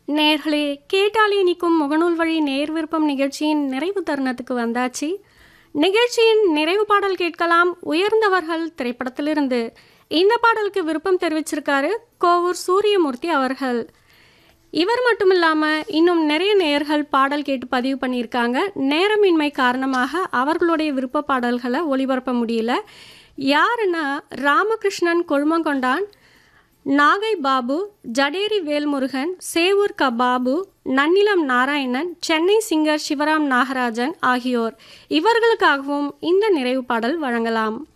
நேர்களே கேட்டாலே நிற்கும் முகநூல் வழி நேர் விருப்பம் நிகழ்ச்சியின் நிறைவு தருணத்துக்கு வந்தாச்சு நிகழ்ச்சியின் நிறைவு பாடல் கேட்கலாம் உயர்ந்தவர்கள் திரைப்படத்திலிருந்து இந்த பாடலுக்கு விருப்பம் தெரிவிச்சிருக்காரு கோவூர் சூரியமூர்த்தி அவர்கள் இவர் மட்டும் இல்லாமல் இன்னும் நிறைய நேயர்கள் பாடல் கேட்டு பதிவு பண்ணியிருக்காங்க நேரமின்மை காரணமாக அவர்களுடைய விருப்ப பாடல்களை ஒளிபரப்ப முடியல யாருன்னா ராமகிருஷ்ணன் கொழுமங்கொண்டான் நாகை பாபு ஜடேரி வேல்முருகன் சேவூர் க பாபு நன்னிலம் நாராயணன் சென்னை சிங்கர் சிவராம் நாகராஜன் ஆகியோர் இவர்களுக்காகவும் இந்த நிறைவு பாடல் வழங்கலாம்